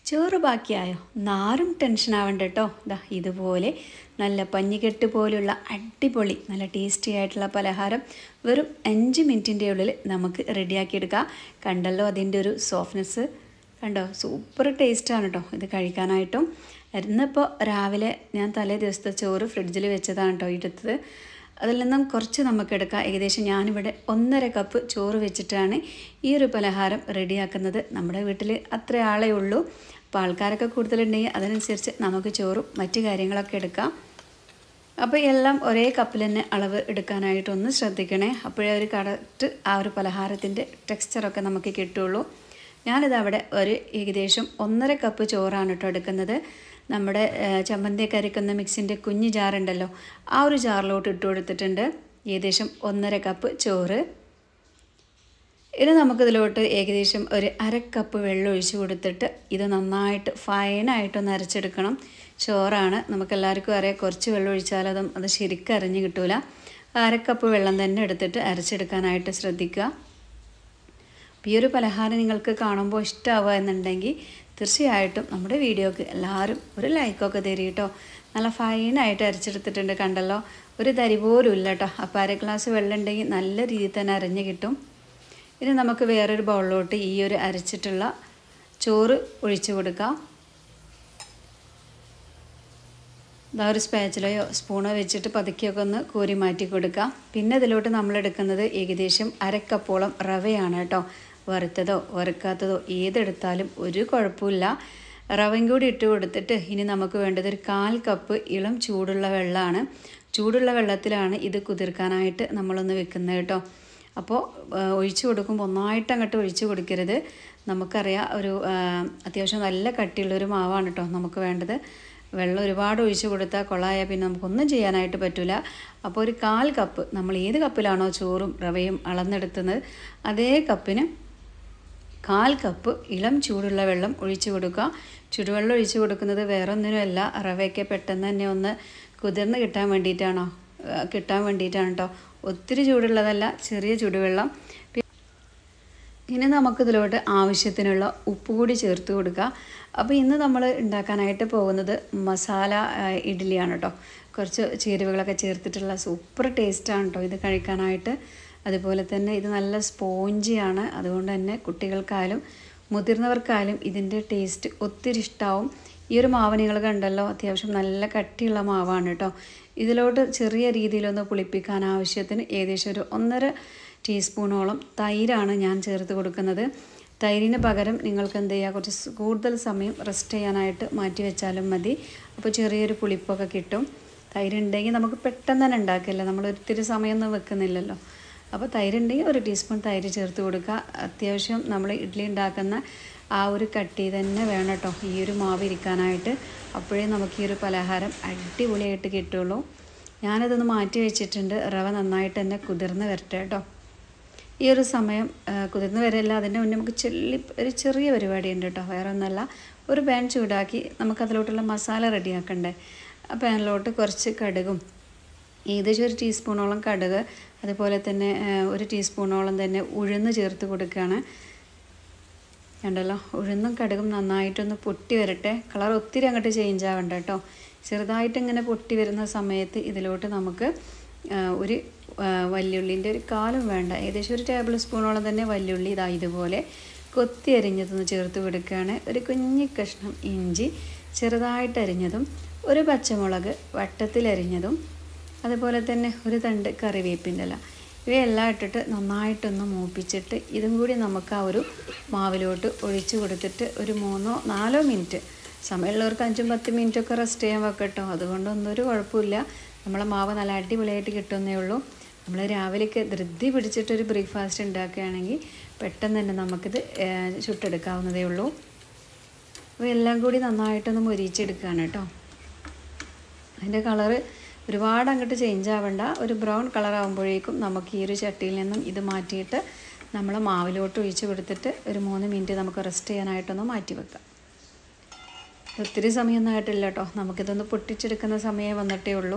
ചോറ് ബാക്കിയായോ നാരും ടെൻഷൻ ആവണ്ട കേട്ടോ ദാ ഇതുപോലെ നല്ല പഞ്ഞിക്കെട്ട് പോലുള്ള അടിപൊളി നല്ല ടേസ്റ്റി ആയിട്ടുള്ള പലഹാരം വെറും അഞ്ച് മിനിറ്റിൻ്റെ ഉള്ളിൽ നമുക്ക് റെഡിയാക്കിയെടുക്കാം കണ്ടല്ലോ അതിൻ്റെ ഒരു സോഫ്റ്റ്നെസ് കണ്ടോ സൂപ്പർ ടേസ്റ്റാണ് കേട്ടോ ഇത് കഴിക്കാനായിട്ടും ഇന്നിപ്പോൾ രാവിലെ ഞാൻ തലേ ദിവസത്തെ ചോറ് ഫ്രിഡ്ജിൽ വെച്ചതാണ് കേട്ടോ എടുത്തത് അതിൽ നിന്നും കുറച്ച് നമുക്ക് എടുക്കാം ഏകദേശം ഞാനിവിടെ ഒന്നര കപ്പ് ചോറ് വെച്ചിട്ടാണ് ഈ ഒരു പലഹാരം റെഡിയാക്കുന്നത് നമ്മുടെ വീട്ടിൽ അത്ര ആളേ ഉള്ളൂ അപ്പോൾ ആൾക്കാരൊക്കെ കൂടുതലുണ്ടെങ്കിൽ അതിനനുസരിച്ച് നമുക്ക് ചോറും മറ്റു കാര്യങ്ങളൊക്കെ എടുക്കാം അപ്പോൾ എല്ലാം ഒരേ കപ്പിൽ തന്നെ അളവ് എടുക്കാനായിട്ടൊന്ന് ശ്രദ്ധിക്കണേ അപ്പോഴേ ഒരു കറക്റ്റ് ആ ഒരു പലഹാരത്തിൻ്റെ ടെക്സ്ചറൊക്കെ നമുക്ക് കിട്ടുള്ളൂ ഞാനിത് അവിടെ ഒരു ഏകദേശം ഒന്നര കപ്പ് ചോറാണ് കേട്ടോ എടുക്കുന്നത് നമ്മുടെ ചമ്മന്തിയൊക്കെ അരക്കുന്ന മിക്സിൻ്റെ കുഞ്ഞ് ജാറുണ്ടല്ലോ ആ ഒരു ജാറിലോട്ട് ഇട്ട് കൊടുത്തിട്ടുണ്ട് ഏകദേശം ഒന്നര കപ്പ് ചോറ് ഇനി നമുക്കിതിലോട്ട് ഏകദേശം ഒരു അര കപ്പ് വെള്ളം ഒഴിച്ച് കൊടുത്തിട്ട് ഇത് നന്നായിട്ട് ഫൈനായിട്ടൊന്ന് അരച്ചെടുക്കണം ചോറാണ് നമുക്കെല്ലാവർക്കും അറിയാം കുറച്ച് വെള്ളം ഒഴിച്ചാലതും അത് ശരിക്കും അരഞ്ഞ് കിട്ടൂല അര കപ്പ് വെള്ളം തന്നെ എടുത്തിട്ട് അരച്ചെടുക്കാനായിട്ട് ശ്രദ്ധിക്കുക ഈ ഒരു പലഹാരം നിങ്ങൾക്ക് കാണുമ്പോൾ ഇഷ്ടമാവുക എന്നുണ്ടെങ്കിൽ തീർച്ചയായിട്ടും നമ്മുടെ വീഡിയോക്ക് എല്ലാവരും ഒരു ലൈക്കൊക്കെ തരും കേട്ടോ നല്ല ഫൈനായിട്ട് അരച്ചെടുത്തിട്ടുണ്ട് കണ്ടല്ലോ ഒരു തരി പോലും ഇല്ല കേട്ടോ അപ്പോൾ അര ഗ്ലാസ് വെള്ളം ഉണ്ടെങ്കിൽ നല്ല രീതിയിൽ തന്നെ അരഞ്ഞ് കിട്ടും ഇനി നമുക്ക് വേറൊരു ബൗളിലോട്ട് ഈ ഒരു അരച്ചിട്ടുള്ള ചോറ് ഒഴിച്ചു കൊടുക്കാം ഇതാ ഒരു സ്പാച്ചിലയോ സ്പൂണോ വെച്ചിട്ട് പതുക്കിയൊക്കെ ഒന്ന് കോരി മാറ്റി കൊടുക്കാം പിന്നെ ഇതിലോട്ട് നമ്മൾ എടുക്കുന്നത് ഏകദേശം അരക്കപ്പോളം റവയാണ് കേട്ടോ വറുത്തതോ വറുക്കാത്തതോ ഏതെടുത്താലും ഒരു കുഴപ്പമില്ല റവയും കൂടി ഇട്ട് കൊടുത്തിട്ട് ഇനി നമുക്ക് വേണ്ടത് ഒരു കാൽ കപ്പ് ഇളം ചൂടുള്ള വെള്ളമാണ് ചൂടുള്ള വെള്ളത്തിലാണ് ഇത് കുതിർക്കാനായിട്ട് നമ്മളൊന്ന് വെക്കുന്നത് കേട്ടോ അപ്പോൾ ഒഴിച്ചു കൊടുക്കുമ്പോൾ ഒന്നായിട്ട് അങ്ങോട്ട് ഒഴിച്ചു കൊടുക്കരുത് നമുക്കറിയാം ഒരു അത്യാവശ്യം നല്ല കട്ടിയുള്ളൊരു മാവാണ് കേട്ടോ നമുക്ക് വേണ്ടത് വെള്ളം ഒരുപാട് ഒഴിച്ചു കൊടുത്താൽ കൊള്ളായാൽ പിന്നെ നമുക്കൊന്നും ചെയ്യാനായിട്ട് പറ്റില്ല അപ്പോൾ ഒരു കാൽ കപ്പ് നമ്മൾ ഏത് കപ്പിലാണോ ചോറും റവയും അളന്നെടുത്തുന്നത് അതേ കപ്പിന് കാൽ കപ്പ് ഇളം ചൂടുള്ള വെള്ളം ഒഴിച്ചു കൊടുക്കുക ചുടുവെള്ളം ഒഴിച്ചു കൊടുക്കുന്നത് വേറെ ഒന്നിനുമല്ല റവയൊക്കെ പെട്ടെന്ന് തന്നെ ഒന്ന് കുതിർന്ന് കിട്ടാൻ വേണ്ടിയിട്ടാണോ കിട്ടാൻ വേണ്ടിയിട്ടാണ് കേട്ടോ ഒത്തിരി ചൂടുള്ളതല്ല ചെറിയ ചൂടുവെള്ളം ഇനി നമുക്കിതിലോട്ട് ആവശ്യത്തിനുള്ള ഉപ്പ് കൂടി ചേർത്ത് കൊടുക്കുക അപ്പോൾ ഇന്ന് നമ്മൾ ഉണ്ടാക്കാനായിട്ട് പോകുന്നത് മസാല ഇഡ്ഡലിയാണ് കേട്ടോ കുറച്ച് ചേരുവകളൊക്കെ ചേർത്തിട്ടുള്ള സൂപ്പർ ടേസ്റ്റാണ് കേട്ടോ ഇത് കഴിക്കാനായിട്ട് അതുപോലെ തന്നെ ഇത് നല്ല സ്പോഞ്ചിയാണ് അതുകൊണ്ട് തന്നെ കുട്ടികൾക്കായാലും മുതിർന്നവർക്കായാലും ഇതിൻ്റെ ടേസ്റ്റ് ഒത്തിരി ഇഷ്ടമാവും ഈ ഒരു മാവ് നിങ്ങൾ കണ്ടല്ലോ അത്യാവശ്യം നല്ല കട്ടിയുള്ള മാവാണ് കേട്ടോ ഇതിലോട്ട് ചെറിയ രീതിയിലൊന്ന് പുളിപ്പിക്കാൻ ആവശ്യത്തിന് ഏകദേശം ഒരു ഒന്നര ടീസ്പൂണോളം തൈരാണ് ഞാൻ ചേർത്ത് കൊടുക്കുന്നത് തൈരിന് പകരം നിങ്ങൾക്ക് എന്ത് ചെയ്യുക കുറച്ച് കൂടുതൽ സമയം റെസ്റ്റ് ചെയ്യാനായിട്ട് മാറ്റി വെച്ചാലും മതി അപ്പോൾ ചെറിയൊരു പുളിപ്പൊക്കെ കിട്ടും തൈരുണ്ടെങ്കിൽ നമുക്ക് പെട്ടെന്ന് തന്നെ ഉണ്ടാക്കില്ല നമ്മൾ ഒത്തിരി സമയമൊന്നും വെക്കുന്നില്ലല്ലോ അപ്പോൾ തൈരുണ്ടെങ്കിൽ ഒരു ടീസ്പൂൺ തൈര് ചേർത്ത് കൊടുക്കുക അത്യാവശ്യം നമ്മൾ ഇഡ്ഡലി ഉണ്ടാക്കുന്ന ആ ഒരു കട്ടി തന്നെ വേണം കേട്ടോ ഈ ഒരു മാവ് ഇരിക്കാനായിട്ട് അപ്പോഴേ നമുക്ക് ഈ ഒരു പലഹാരം അടിപൊളിയായിട്ട് കിട്ടുള്ളൂ ഞാനതൊന്ന് മാറ്റി വെച്ചിട്ടുണ്ട് റവ നന്നായിട്ട് തന്നെ കുതിർന്ന് വരട്ടെ കേട്ടോ ഈ ഒരു സമയം കുതിർന്ന് വരില്ല അതിൻ്റെ മുന്നേ നമുക്ക് ചെല്ലി ഒരു ചെറിയ പരിപാടി ഉണ്ട് കേട്ടോ വേറെ ഒന്നല്ല ഒരു പാൻ ചൂടാക്കി നമുക്കതിലോട്ടുള്ള മസാല റെഡിയാക്കണ്ടേ ആ പാനിലോട്ട് കുറച്ച് കടുകും ഏകദേശം ഒരു ടീസ്പൂണോളം കടുക് അതുപോലെ തന്നെ ഒരു ടീസ്പൂണോളം തന്നെ ഉഴുന്ന് ചേർത്ത് കൊടുക്കുകയാണ് കണ്ടല്ലോ ഉഴുന്നും കടുകും നന്നായിട്ടൊന്ന് പൊട്ടി വരട്ടെ കളർ ഒത്തിരി അങ്ങോട്ട് ചേഞ്ച് ആവണ്ട കേട്ടോ ചെറുതായിട്ട് ഇങ്ങനെ പൊട്ടി വരുന്ന സമയത്ത് ഇതിലോട്ട് നമുക്ക് ഒരു വല്യുള്ളിൻ്റെ ഒരു കാലം വേണ്ട ഏകദേശം ഒരു ടേബിൾ സ്പൂണോളം തന്നെ വല്യുള്ളി ഇതാ ഇതുപോലെ കൊത്തി അരിഞ്ഞതൊന്ന് ചേർത്ത് കൊടുക്കുകയാണ് ഒരു കുഞ്ഞി കഷ്ണം ഇഞ്ചി ചെറുതായിട്ട് അരിഞ്ഞതും ഒരു പച്ചമുളക് വട്ടത്തിൽ അരിഞ്ഞതും അതുപോലെ തന്നെ ഒരു തണ്ട് കറിവേപ്പിൻ്റെ ഇല ഇവയെല്ലാം ഇട്ടിട്ട് നന്നായിട്ടൊന്ന് മൂപ്പിച്ചിട്ട് ഇതും കൂടി നമുക്ക് ആ ഒരു മാവിലോട്ട് ഒഴിച്ചു കൊടുത്തിട്ട് ഒരു മൂന്നോ നാലോ മിനിറ്റ് സമയമുള്ളവർക്ക് അഞ്ചും പത്ത് മിനിറ്റൊക്കെ റെസ്റ്റ് ചെയ്യാൻ വെക്കട്ടോ അതുകൊണ്ടൊന്നും ഒരു കുഴപ്പമില്ല നമ്മളെ മാവ് നല്ല അടിപൊളിയായിട്ട് കിട്ടുന്നേ ഉള്ളൂ നമ്മൾ രാവിലേക്ക് ധൃതി പിടിച്ചിട്ടൊരു ബ്രേക്ക്ഫാസ്റ്റ് ഉണ്ടാക്കുകയാണെങ്കിൽ പെട്ടെന്ന് തന്നെ നമുക്കിത് ചുട്ടെടുക്കാവുന്നതേ ഉള്ളൂ അപ്പോൾ എല്ലാം കൂടി നന്നായിട്ടൊന്ന് മൊരിച്ചെടുക്കുകയാണ് കേട്ടോ അതിൻ്റെ കളറ് ഒരുപാട് അങ്ങോട്ട് ചേഞ്ച് ആവണ്ട ഒരു ബ്രൗൺ കളർ ആകുമ്പോഴേക്കും നമുക്ക് ഈ ഒരു ചട്ടിയിൽ നിന്നും ഇത് മാറ്റിയിട്ട് നമ്മൾ മാവിലോട്ട് ഒഴിച്ച് കൊടുത്തിട്ട് ഒരു മൂന്ന് മിനിറ്റ് നമുക്ക് റെസ്റ്റ് ചെയ്യാനായിട്ടൊന്ന് മാറ്റി വെക്കാം ഒത്തിരി സമയമൊന്നും ആയിട്ടില്ല കേട്ടോ നമുക്കിതൊന്ന് പൊട്ടിച്ചെടുക്കുന്ന സമയം വന്നിട്ടേ ഉള്ളൂ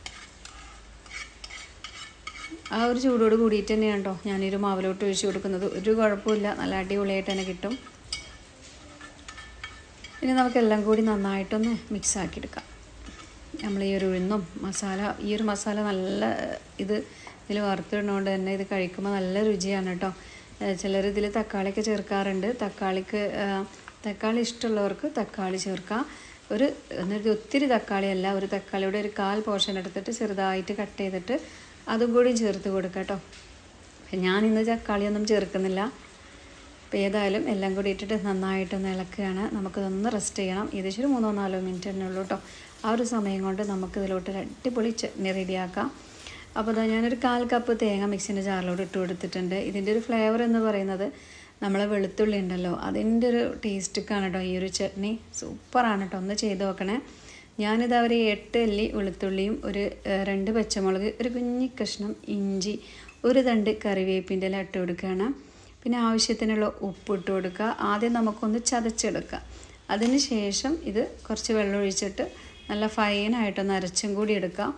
ആ ഒരു ചൂടോട് കൂടിയിട്ട് തന്നെയാണ് കേട്ടോ ഞാനൊരു മാവിലോട്ട് ഒഴിച്ച് കൊടുക്കുന്നത് ഒരു കുഴപ്പമില്ല നല്ല അടിപൊളിയായിട്ട് തന്നെ കിട്ടും ഇനി നമുക്കെല്ലാം കൂടി നന്നായിട്ടൊന്ന് മിക്സ് ആക്കിയെടുക്കാം നമ്മൾ ഈ ഒരു ഉഴുന്നും മസാല ഈ ഒരു മസാല നല്ല ഇത് ഇതിൽ വറുത്തിടുന്നതുകൊണ്ട് തന്നെ ഇത് കഴിക്കുമ്പോൾ നല്ല രുചിയാണ് കേട്ടോ ചിലർ ഇതിൽ തക്കാളിയൊക്കെ ചേർക്കാറുണ്ട് തക്കാളിക്ക് ആ, തക്കാളി ഇഷ്ടമുള്ളവർക്ക് തക്കാളി ചേർക്കാം ഒരു എന്നിട്ട് ഒത്തിരി തക്കാളിയല്ല ഒരു തക്കാളിയുടെ ഒരു കാൽ പോർഷൻ എടുത്തിട്ട് ചെറുതായിട്ട് കട്ട് ചെയ്തിട്ട് അതും കൂടി ചേർത്ത് കൊടുക്കാം കേട്ടോ ഞാനിന്ന് തക്കാളിയൊന്നും ചേർക്കുന്നില്ല അപ്പോൾ ഏതായാലും എല്ലാം കൂടി ഇട്ടിട്ട് നന്നായിട്ടൊന്ന് ഇളക്കുകയാണ് നമുക്കിതൊന്ന് റെസ്റ്റ് ചെയ്യണം ഏകദേശം ഒരു മൂന്നോ നാലോ മിനിറ്റ് തന്നെ ഉള്ളൂ കേട്ടോ ആ ഒരു സമയം കൊണ്ട് നമുക്ക് ഇതിലോട്ട് ഒരു അടിപൊളി ചട്നി റെഡിയാക്കാം അപ്പോൾ ഇതാ ഞാനൊരു കാൽ കപ്പ് തേങ്ങ മിക്സിൻ്റെ ജാറിലോട്ട് ഇട്ട് കൊടുത്തിട്ടുണ്ട് ഇതിൻ്റെ ഒരു ഫ്ലേവർ എന്ന് പറയുന്നത് നമ്മളെ വെളുത്തുള്ളി ഉണ്ടല്ലോ അതിൻ്റെ ഒരു ടേസ്റ്റൊക്കെയാണ് കേട്ടോ ഈ ഒരു ചട്നി സൂപ്പറാണ് കേട്ടോ ഒന്ന് ചെയ്ത് നോക്കണേ ഞാനിത് അവർ എട്ട് അല്ലി വെളുത്തുള്ളിയും ഒരു ഏഹ്, രണ്ട് പച്ചമുളക് ഒരു കുഞ്ഞി കഷ്ണം ഇഞ്ചി ഒരു തണ്ട് കറിവേപ്പിൻ്റെ ഇല ഇട്ട് കൊടുക്കുകയാണ് പിന്നെ ആവശ്യത്തിനുള്ള ഉപ്പ് ഇട്ട് കൊടുക്കുക ആദ്യം നമുക്കൊന്ന് ചതച്ചെടുക്കുക അതിന് ശേഷം ഇത് കുറച്ച് വെള്ളം ഒഴിച്ചിട്ട് നല്ല ഫൈനായിട്ടൊന്ന് അരച്ചും കൂടി എടുക്കാം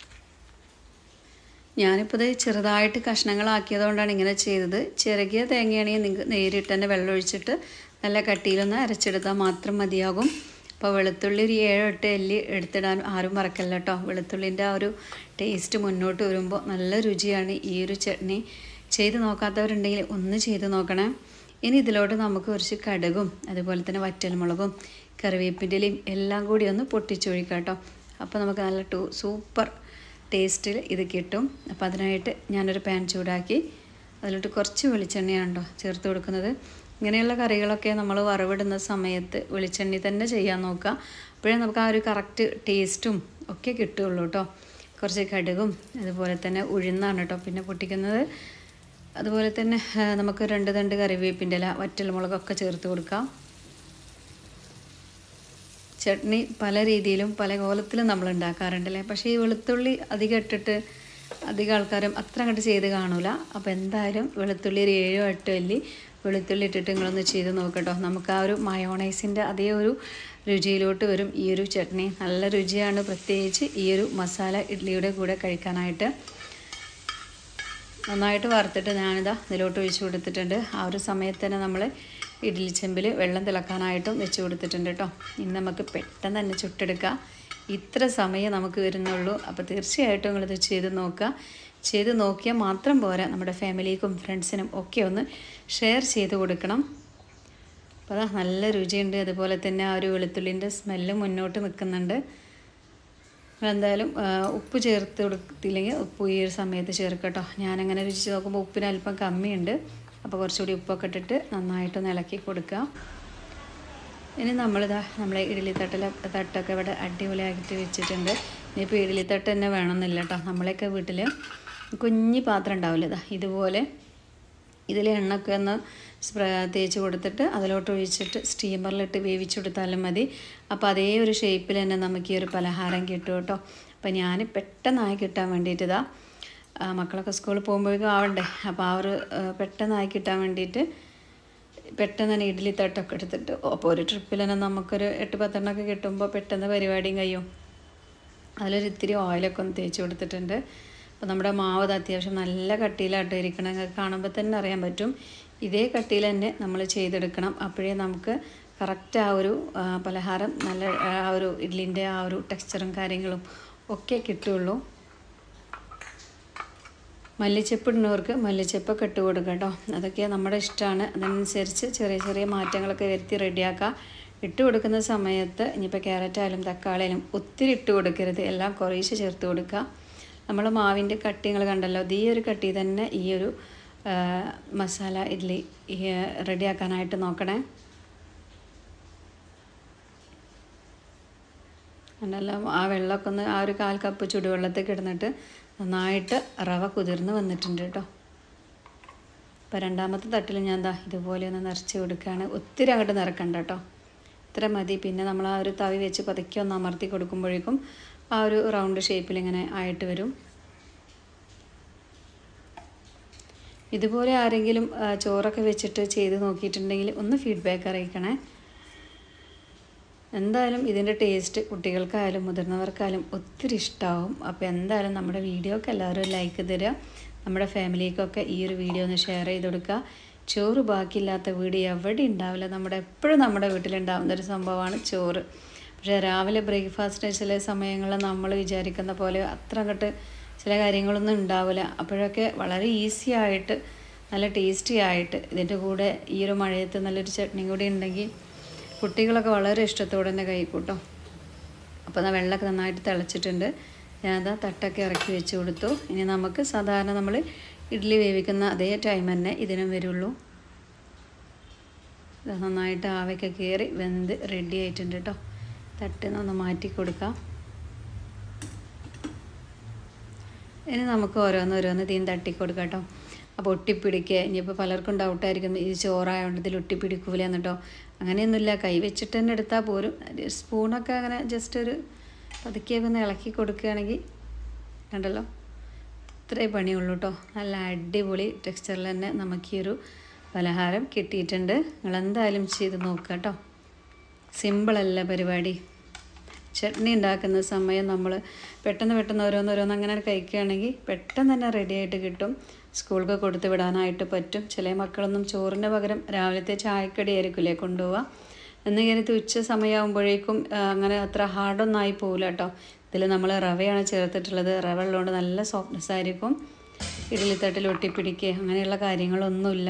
ഞാനിപ്പോൾ ഇത് ചെറുതായിട്ട് കഷ്ണങ്ങളാക്കിയതുകൊണ്ടാണ് ഇങ്ങനെ ചെയ്തത് ചിറകിയ തേങ്ങയാണെങ്കിൽ നിങ്ങൾക്ക് നേരിട്ട് തന്നെ വെള്ളം ഒഴിച്ചിട്ട് നല്ല കട്ടിയിലൊന്ന് അരച്ചെടുത്താൽ മാത്രം മതിയാകും അപ്പോൾ വെളുത്തുള്ളി ഒരു ഏഴോ എട്ട് എല്ലി എടുത്തിടാൻ ആരും മറക്കല്ല കേട്ടോ വെളുത്തുള്ളിൻ്റെ ആ ഒരു ടേസ്റ്റ് മുന്നോട്ട് വരുമ്പോൾ നല്ല രുചിയാണ് ഈ ഒരു ചട്നി ചെയ്ത് നോക്കാത്തവരുണ്ടെങ്കിൽ ഒന്ന് ചെയ്ത് നോക്കണേ ഇനി ഇതിലോട്ട് നമുക്ക് കുറച്ച് കടുകും അതുപോലെ തന്നെ വറ്റൽമുളകും കറിവേപ്പിൻ്റെ ഇലയും എല്ലാം കൂടി ഒന്ന് പൊട്ടിച്ചൊഴിക്കാം കേട്ടോ അപ്പോൾ നമുക്ക് നല്ല ടൂ സൂപ്പർ ടേസ്റ്റിൽ ഇത് കിട്ടും അപ്പോൾ അതിനായിട്ട് ഞാനൊരു പാൻ ചൂടാക്കി അതിലോട്ട് കുറച്ച് വെളിച്ചെണ്ണയാണ് കേട്ടോ ചേർത്ത് കൊടുക്കുന്നത് ഇങ്ങനെയുള്ള കറികളൊക്കെ നമ്മൾ വറവിടുന്ന സമയത്ത് വെളിച്ചെണ്ണി തന്നെ ചെയ്യാൻ നോക്കുക അപ്പോഴേ നമുക്ക് ആ ഒരു കറക്റ്റ് ടേസ്റ്റും ഒക്കെ കിട്ടുകയുള്ളൂ കേട്ടോ കുറച്ച് കടുകും അതുപോലെ തന്നെ ഉഴുന്നാണ് കേട്ടോ പിന്നെ പൊട്ടിക്കുന്നത് അതുപോലെ തന്നെ ആ, നമുക്ക് രണ്ട് തണ്ട് കറിവേപ്പിൻ്റെ ഇല വറ്റൽമുളകൊക്കെ ചേർത്ത് കൊടുക്കാം ചട്നി പല രീതിയിലും പല കോലത്തിലും നമ്മൾ ഉണ്ടാക്കാറുണ്ടല്ലേ പക്ഷേ ഈ വെളുത്തുള്ളി അധികം ഇട്ടിട്ട് അധികം ആൾക്കാരും അത്ര അങ്ങോട്ട് ചെയ്ത് കാണൂല അപ്പോൾ എന്തായാലും വെളുത്തുള്ളി ഒരു ഏഴോ എട്ടോ അല്ലി വെളുത്തുള്ളി ഇട്ടിട്ട് നിങ്ങളൊന്ന് ചെയ്ത് നോക്കട്ടോ നമുക്ക് ആ ഒരു മയോണൈസിൻ്റെ അതേ ഒരു രുചിയിലോട്ട് വരും ഈ ഒരു ചട്നി നല്ല രുചിയാണ് പ്രത്യേകിച്ച് ഈ ഒരു മസാല ഇഡ്ഡലിയുടെ കൂടെ കഴിക്കാനായിട്ട് നന്നായിട്ട് വറുത്തിട്ട് ഞാനിതാ ഇതിലോട്ട് ഒഴിച്ച് കൊടുത്തിട്ടുണ്ട് ആ ഒരു സമയത്ത് തന്നെ നമ്മൾ ഇഡ്ഡലി ചെമ്പിൽ വെള്ളം തിളക്കാനായിട്ടും വെച്ച് കൊടുത്തിട്ടുണ്ട് കേട്ടോ ഇനി നമുക്ക് പെട്ടെന്ന് തന്നെ ചുട്ടെടുക്കാം ഇത്ര സമയം നമുക്ക് വരുന്നുള്ളൂ അപ്പോൾ തീർച്ചയായിട്ടും നിങ്ങളിത് ചെയ്ത് നോക്കുക ചെയ്ത് നോക്കിയാൽ മാത്രം പോരാ നമ്മുടെ ഫാമിലിക്കും ഫ്രണ്ട്സിനും ഒക്കെ ഒന്ന് ഷെയർ ചെയ്ത് കൊടുക്കണം അപ്പോൾ അതാ നല്ല രുചിയുണ്ട് അതുപോലെ തന്നെ ആ ഒരു വെളുത്തുള്ളിൻ്റെ സ്മെല്ല് മുന്നോട്ട് നിൽക്കുന്നുണ്ട് എന്തായാലും ആ, ഉപ്പ് ചേർത്ത് കൊടുത്തില്ലെങ്കിൽ ഉപ്പ് ഈ ഒരു സമയത്ത് ചേർക്കട്ടോ ഞാനങ്ങനെ രുചിച്ച് നോക്കുമ്പോൾ ഉപ്പിന് അല്പം കമ്മിയുണ്ട് അപ്പോൾ കുറച്ചുകൂടി ഉപ്പൊക്കെ ഇട്ടിട്ട് നന്നായിട്ടൊന്ന് ഇളക്കി കൊടുക്കുക ഇനി നമ്മളിതാ നമ്മളെ ഇഡ്ഡലി തട്ടില തട്ടൊക്കെ ഇവിടെ അടിപൊളിയാക്കിയിട്ട് വെച്ചിട്ടുണ്ട് ഇനിയിപ്പോൾ ഇഡ്ഡലി തട്ട് തന്നെ വേണമെന്നില്ല കേട്ടോ നമ്മളെയൊക്കെ വീട്ടിൽ കുഞ്ഞി പാത്രം ഉണ്ടാവില്ല ഇതാ ഇതുപോലെ ഇതിൽ എണ്ണയൊക്കെ ഒന്ന് സ്പ്രേ തേച്ച് കൊടുത്തിട്ട് അതിലോട്ട് ഒഴിച്ചിട്ട് സ്റ്റീമറിലിട്ട് വേവിച്ച് കൊടുത്താലും മതി അപ്പോൾ അതേ ഒരു ഷേപ്പിൽ തന്നെ നമുക്ക് ഈ ഒരു പലഹാരം കിട്ടും കേട്ടോ അപ്പോൾ ഞാൻ പെട്ടെന്നായി കിട്ടാൻ വേണ്ടിയിട്ട് ഇതാ ആ, മക്കളൊക്കെ സ്കൂളിൽ പോകുമ്പോഴേക്കും ആവണ്ടേ അപ്പോൾ ആ ഒരു ആ, പെട്ടെന്നായി കിട്ടാൻ വേണ്ടിയിട്ട് പെട്ടെന്ന് തന്നെ ഇഡ്ഡലി തട്ടൊക്കെ എടുത്തിട്ട് അപ്പോൾ ഒരു ട്രിപ്പിൽ തന്നെ നമുക്കൊരു എട്ട് പത്തെണ്ണമൊക്കെ കിട്ടുമ്പോൾ പെട്ടെന്ന് പരിപാടിയും കഴിയും അതിലൊരു ഇത്തിരി ഓയിലൊക്കെ ഒന്ന് തേച്ച് കൊടുത്തിട്ടുണ്ട് അപ്പോൾ നമ്മുടെ മാവ് ഇത് അത്യാവശ്യം നല്ല കട്ടിയിലായിട്ട് ഇരിക്കണം നിങ്ങൾക്ക് കാണുമ്പോൾ തന്നെ അറിയാൻ പറ്റും ഇതേ കട്ടിയിൽ തന്നെ നമ്മൾ ചെയ്തെടുക്കണം അപ്പോഴേ നമുക്ക് കറക്റ്റ് ആ ഒരു ആ, പലഹാരം നല്ല ആ ഒരു ഇഡ്ലിൻ്റെ ആ ഒരു ടെക്സ്ചറും കാര്യങ്ങളും ഒക്കെ കിട്ടുള്ളൂ മല്ലിച്ചപ്പ് ഇടുന്നവർക്ക് മല്ലിച്ചപ്പൊക്കെ ഇട്ട് കൊടുക്കുക കേട്ടോ അതൊക്കെ നമ്മുടെ ഇഷ്ടമാണ് അതനുസരിച്ച് ചെറിയ ചെറിയ മാറ്റങ്ങളൊക്കെ വരുത്തി റെഡിയാക്കുക ഇട്ട് കൊടുക്കുന്ന സമയത്ത് ഇനിയിപ്പോൾ ക്യാരറ്റ് ആയാലും തക്കാളി ആയാലും ഒത്തിരി ഇട്ട് കൊടുക്കരുത് എല്ലാം കുറേശ്ശെ ചേർത്ത് കൊടുക്കുക നമ്മൾ മാവിൻ്റെ കട്ടിങ്ങൾ കണ്ടല്ലോ ഇത് ഈ ഒരു കട്ടി തന്നെ ഈ ഒരു ആ, മസാല ഇഡ്ഡലി ഈ, റെഡിയാക്കാനായിട്ട് നോക്കണേ അതെല്ലാം ആ വെള്ളമൊക്കെ ഒന്ന് ആ ഒരു കാൽ കപ്പ് ചുടുവെള്ളത്തിൽ കിടന്നിട്ട് നന്നായിട്ട് റവ കുതിർന്ന് വന്നിട്ടുണ്ട് കേട്ടോ അപ്പോൾ രണ്ടാമത്തെ തട്ടിൽ ഞാൻ എന്താ ഇതുപോലെ ഒന്ന് നിറച്ച് കൊടുക്കുകയാണ് ഒത്തിരി അങ്ങോട്ട് നിറക്കണ്ട കേട്ടോ ഇത്ര മതി പിന്നെ നമ്മൾ ആ ഒരു തവി വെച്ച് പതുക്കെ ഒന്ന് അമർത്തി കൊടുക്കുമ്പോഴേക്കും ആ ഒരു റൗണ്ട് ഷേപ്പിൽ ഇങ്ങനെ ആയിട്ട് വരും ഇതുപോലെ ആരെങ്കിലും ആ, ചോറൊക്കെ വെച്ചിട്ട് ചെയ്ത് നോക്കിയിട്ടുണ്ടെങ്കിൽ ഒന്ന് ഫീഡ്ബാക്ക് അറിയിക്കണേ എന്തായാലും ഇതിൻ്റെ ടേസ്റ്റ് കുട്ടികൾക്കായാലും മുതിർന്നവർക്കായാലും ഒത്തിരി ഇഷ്ടമാവും അപ്പോൾ എന്തായാലും നമ്മുടെ വീഡിയോക്ക് എല്ലാവരും ലൈക്ക് തരിക നമ്മുടെ ഫാമിലിക്കൊക്കെ ഈ ഒരു വീഡിയോ ഒന്ന് ഷെയർ ചെയ്ത് കൊടുക്കുക ചോറ് ബാക്കിയില്ലാത്ത വീട് എവിടെ ഉണ്ടാവില്ല നമ്മുടെ എപ്പോഴും നമ്മുടെ വീട്ടിലുണ്ടാവുന്ന ഒരു സംഭവമാണ് ചോറ് പക്ഷേ രാവിലെ ബ്രേക്ക്ഫാസ്റ്റ് ചില സമയങ്ങളിൽ നമ്മൾ വിചാരിക്കുന്ന പോലെ അത്ര അങ്ങോട്ട് ചില കാര്യങ്ങളൊന്നും ഉണ്ടാവില്ല അപ്പോഴൊക്കെ വളരെ ഈസി ആയിട്ട് നല്ല ടേസ്റ്റി ആയിട്ട് ഇതിൻ്റെ കൂടെ ഈ ഒരു മഴയത്ത് നല്ലൊരു ചട്നി കൂടി ഉണ്ടെങ്കിൽ കുട്ടികളൊക്കെ വളരെ ഇഷ്ടത്തോടെ തന്നെ കഴിക്കൂട്ടോ അപ്പോൾ ആ വെള്ളമൊക്കെ നന്നായിട്ട് തിളച്ചിട്ടുണ്ട് ഞാനതാ തട്ടൊക്കെ ഇറക്കി വെച്ച് കൊടുത്തു ഇനി നമുക്ക് സാധാരണ നമ്മൾ ഇഡ്ഡലി വേവിക്കുന്ന അതേ ടൈം തന്നെ ഇതിനും വരുള്ളൂ ഇത് നന്നായിട്ട് ആവയ്ക്ക് കയറി വെന്ത് റെഡി ആയിട്ടുണ്ട് കേട്ടോ തട്ടിൽ നിന്ന് മാറ്റി കൊടുക്കാം ഇനി നമുക്ക് ഓരോന്ന് ഓരോന്ന് തീൻ തട്ടി കൊടുക്കാം കേട്ടോ അപ്പോൾ ഒട്ടിപ്പിടിക്കുക ഇനിയിപ്പോൾ പലർക്കും ഡൗട്ടായിരിക്കും ഇത് ചോറായതുകൊണ്ട് ഇതിൽ ഒട്ടിപ്പിടിക്കൂല എന്നിട്ടോ അങ്ങനെയൊന്നുമില്ല കൈ വെച്ചിട്ട് തന്നെ എടുത്താൽ പോരും സ്പൂണൊക്കെ അങ്ങനെ ജസ്റ്റ് ഒരു പതുക്കിയൊക്കെ ഒന്ന് ഇളക്കി കൊടുക്കുകയാണെങ്കിൽ കണ്ടല്ലോ ഇത്രേ പണിയുള്ളൂ കേട്ടോ നല്ല അടിപൊളി ടെക്സ്ചറിൽ തന്നെ നമുക്ക് ഈ ഒരു പലഹാരം കിട്ടിയിട്ടുണ്ട് നിങ്ങൾ എന്തായാലും ചെയ്ത് നോക്കുക കേട്ടോ സിമ്പിളല്ല പരിപാടി ചട്നി ഉണ്ടാക്കുന്ന സമയം നമ്മൾ പെട്ടെന്ന് പെട്ടെന്ന് ഓരോന്നോരോന്ന് അങ്ങനെ കഴിക്കുകയാണെങ്കിൽ പെട്ടെന്ന് തന്നെ റെഡി ആയിട്ട് കിട്ടും സ്കൂൾക്ക് കൊടുത്ത് വിടാനായിട്ട് പറ്റും ചില മക്കളൊന്നും ചോറിന് പകരം രാവിലത്തെ ചായക്കടി ആയിരിക്കില്ലേ കൊണ്ടുപോവുക എന്ന് കരുതി ഉച്ച സമയമാകുമ്പോഴേക്കും അങ്ങനെ അത്ര ഹാർഡൊന്നും ആയി പോകില്ല കേട്ടോ ഇതിൽ നമ്മൾ റവയാണ് ചേർത്തിട്ടുള്ളത് റവ ഉള്ളതുകൊണ്ട് നല്ല സോഫ്റ്റ്നെസ് ആയിരിക്കും ഇഡ്ഡലിത്തട്ടിൽ ഒട്ടിപ്പിടിക്കുക അങ്ങനെയുള്ള കാര്യങ്ങളൊന്നുമില്ല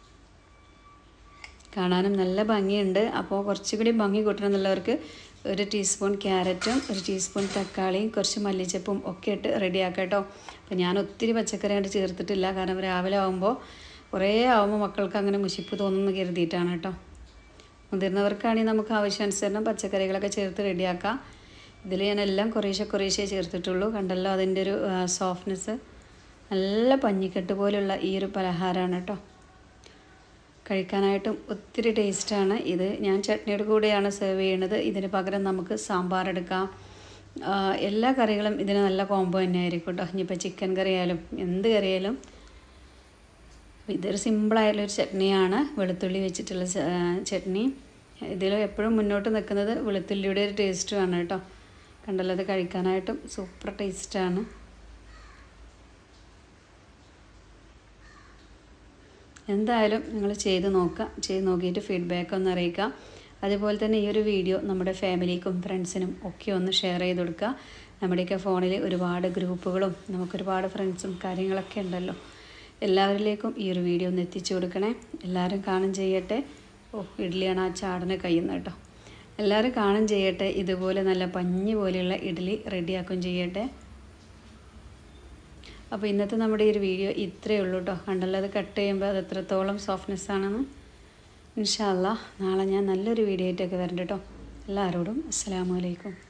കാണാനും നല്ല ഭംഗിയുണ്ട് അപ്പോൾ കുറച്ചുകൂടി ഭംഗി കൂട്ടണമെന്നുള്ളവർക്ക് ഒരു ടീസ്പൂൺ ക്യാരറ്റും ഒരു ടീസ്പൂൺ തക്കാളിയും കുറച്ച് മല്ലിച്ചപ്പും ഒക്കെ ഇട്ട് റെഡിയാക്കാം കേട്ടോ അപ്പോൾ ഞാൻ ഒത്തിരി പച്ചക്കറി ആയിട്ട് ചേർത്തിട്ടില്ല കാരണം രാവിലെ ആകുമ്പോൾ കുറേ ആകുമ്പോൾ മക്കൾക്ക് അങ്ങനെ മുഷിപ്പ് തോന്നുന്നു കരുതിയിട്ടാണ് കേട്ടോ മുതിർന്നവർക്കാണെങ്കിൽ നമുക്ക് ആവശ്യാനുസരണം പച്ചക്കറികളൊക്കെ ചേർത്ത് റെഡിയാക്കാം ഇതിൽ ഞാൻ എല്ലാം കുറേശ്ശെ കുറേശ്ശെ ചേർത്തിട്ടുള്ളൂ കണ്ടല്ലോ അതിൻ്റെ ഒരു സോഫ്റ്റ്നെസ് നല്ല പഞ്ഞിക്കെട്ട് പോലുള്ള ഈ ഒരു പലഹാരമാണ് കേട്ടോ കഴിക്കാനായിട്ടും ഒത്തിരി ടേസ്റ്റാണ് ഇത് ഞാൻ ചട്നിയുടെ കൂടെയാണ് സെർവ് ചെയ്യുന്നത് ഇതിന് പകരം നമുക്ക് സാമ്പാർ എടുക്കാം എല്ലാ കറികളും ഇതിന് നല്ല കോംബോ തന്നെ ആയിരിക്കും കേട്ടോ ഇനിയിപ്പോൾ ചിക്കൻ കറി ആയാലും എന്ത് കറിയായാലും ഇതൊരു സിമ്പിളായിട്ടുള്ളൊരു ചട്നിയാണ് വെളുത്തുള്ളി വെച്ചിട്ടുള്ള ചട്നി ഇതിൽ എപ്പോഴും മുന്നോട്ട് നിൽക്കുന്നത് വെളുത്തുള്ളിയുടെ ഒരു ടേസ്റ്റുമാണ് കേട്ടോ കണ്ടല്ലോ അത് കഴിക്കാനായിട്ടും സൂപ്പർ ടേസ്റ്റാണ് എന്തായാലും നിങ്ങൾ ചെയ്ത് നോക്കുക ചെയ്ത് നോക്കിയിട്ട് ഫീഡ്ബാക്ക് ഒന്ന് അറിയിക്കുക അതുപോലെ തന്നെ ഈ ഒരു വീഡിയോ നമ്മുടെ ഫാമിലിക്കും ഫ്രണ്ട്സിനും ഒക്കെ ഒന്ന് ഷെയർ ചെയ്ത് കൊടുക്കുക നമ്മുടെയൊക്കെ ഫോണിൽ ഒരുപാട് ഗ്രൂപ്പുകളും നമുക്കൊരുപാട് ഫ്രണ്ട്സും കാര്യങ്ങളൊക്കെ ഉണ്ടല്ലോ എല്ലാവരിലേക്കും ഈ ഒരു വീഡിയോ ഒന്ന് എത്തിച്ചു കൊടുക്കണേ എല്ലാവരും കാണും ചെയ്യട്ടെ ഓ ഇഡ്ഡലിയാണ് ആ ചാടന് കഴിയുന്നത് കേട്ടോ എല്ലാവരും കാണും ചെയ്യട്ടെ ഇതുപോലെ നല്ല പഞ്ഞി പോലെയുള്ള ഇഡ്ഡലി റെഡിയാക്കും ചെയ്യട്ടെ അപ്പോൾ ഇന്നത്തെ നമ്മുടെ ഈ ഒരു വീഡിയോ ഇത്രയേ ഉള്ളൂ കേട്ടോ കണ്ടല്ലോ അത് കട്ട് ചെയ്യുമ്പോൾ അത് എത്രത്തോളം സോഫ്റ്റ്നെസ് ആണെന്ന് ഇൻഷാല്ല നാളെ ഞാൻ നല്ലൊരു വീഡിയോ ആയിട്ടൊക്കെ വരണ്ട കേട്ടോ എല്ലാവരോടും അസ്സാമലൈക്കും